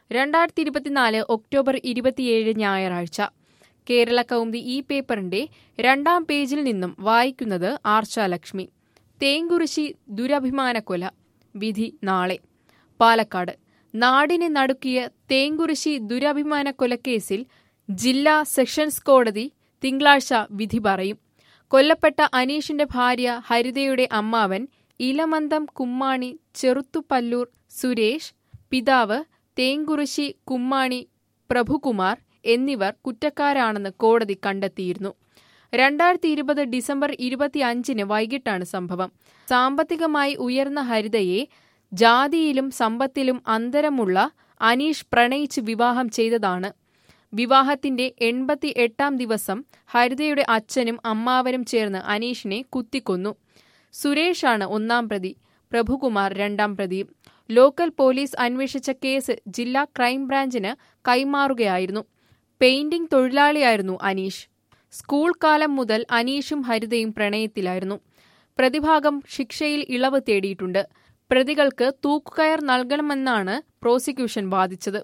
രണ്ടായിരത്തി ഇരുപത്തിനാല് ഒക്ടോബർ ഇരുപത്തിയേഴ് ഞായറാഴ്ച കേരള കൗമുദി ഈ പേപ്പറിന്റെ രണ്ടാം പേജിൽ നിന്നും വായിക്കുന്നത് ആർച്ചാലക്ഷ്മി തേങ്കുറിശി ദുരഭിമാനക്കൊല വിധി നാളെ പാലക്കാട് നാടിനെ നടുക്കിയ തേങ്കുറിശി ദുരഭിമാനക്കൊലക്കേസിൽ ജില്ലാ സെഷൻസ് കോടതി തിങ്കളാഴ്ച വിധി പറയും കൊല്ലപ്പെട്ട അനീഷിന്റെ ഭാര്യ ഹരിതയുടെ അമ്മാവൻ ഇലമന്തം കുമ്മാണി ചെറുത്തുപല്ലൂർ സുരേഷ് പിതാവ് തേങ്കുറിശി കുമ്മാണി പ്രഭുകുമാർ എന്നിവർ കുറ്റക്കാരാണെന്ന് കോടതി കണ്ടെത്തിയിരുന്നു രണ്ടായിരത്തി ഇരുപത് ഡിസംബർ ഇരുപത്തിയഞ്ചിന് വൈകിട്ടാണ് സംഭവം സാമ്പത്തികമായി ഉയർന്ന ഹരിതയെ ജാതിയിലും സമ്പത്തിലും അന്തരമുള്ള അനീഷ് പ്രണയിച്ച് വിവാഹം ചെയ്തതാണ് വിവാഹത്തിന്റെ എൺപത്തി എട്ടാം ദിവസം ഹരിതയുടെ അച്ഛനും അമ്മാവനും ചേർന്ന് അനീഷിനെ കുത്തിക്കൊന്നു സുരേഷാണ് ഒന്നാം പ്രതി പ്രഭുകുമാർ രണ്ടാം പ്രതി ലോക്കൽ പോലീസ് അന്വേഷിച്ച കേസ് ജില്ലാ ക്രൈംബ്രാഞ്ചിന് കൈമാറുകയായിരുന്നു പെയിന്റിംഗ് തൊഴിലാളിയായിരുന്നു അനീഷ് സ്കൂൾ കാലം മുതൽ അനീഷും ഹരിതയും പ്രണയത്തിലായിരുന്നു പ്രതിഭാഗം ശിക്ഷയിൽ ഇളവ് തേടിയിട്ടുണ്ട് പ്രതികൾക്ക് തൂക്കുകയർ നൽകണമെന്നാണ് പ്രോസിക്യൂഷൻ വാദിച്ചത്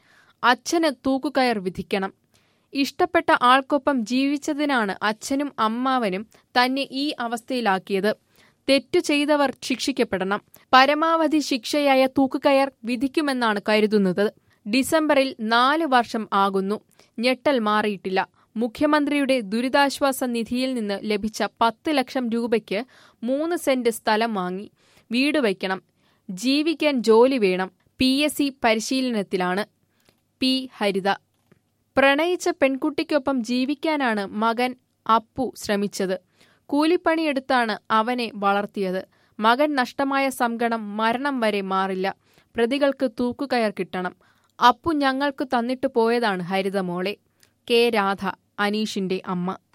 അച്ഛന് തൂക്കുകയർ വിധിക്കണം ഇഷ്ടപ്പെട്ട ആൾക്കൊപ്പം ജീവിച്ചതിനാണ് അച്ഛനും അമ്മാവനും തന്നെ ഈ അവസ്ഥയിലാക്കിയത് തെറ്റു ചെയ്തവർ ശിക്ഷിക്കപ്പെടണം പരമാവധി ശിക്ഷയായ തൂക്കുകയർ വിധിക്കുമെന്നാണ് കരുതുന്നത് ഡിസംബറിൽ നാല് വർഷം ആകുന്നു ഞെട്ടൽ മാറിയിട്ടില്ല മുഖ്യമന്ത്രിയുടെ ദുരിതാശ്വാസ നിധിയിൽ നിന്ന് ലഭിച്ച പത്ത് ലക്ഷം രൂപയ്ക്ക് മൂന്ന് സെന്റ് സ്ഥലം വാങ്ങി വീട് വയ്ക്കണം ജീവിക്കാൻ ജോലി വേണം പി എസ് സി പരിശീലനത്തിലാണ് പി ഹരിത പ്രണയിച്ച പെൺകുട്ടിക്കൊപ്പം ജീവിക്കാനാണ് മകൻ അപ്പു ശ്രമിച്ചത് കൂലിപ്പണിയെടുത്താണ് അവനെ വളർത്തിയത് മകൻ നഷ്ടമായ സങ്കടം മരണം വരെ മാറില്ല പ്രതികൾക്ക് തൂക്കുകയർ കിട്ടണം അപ്പു ഞങ്ങൾക്ക് തന്നിട്ട് പോയതാണ് ഹരിതമോളെ കെ രാധ അനീഷിന്റെ അമ്മ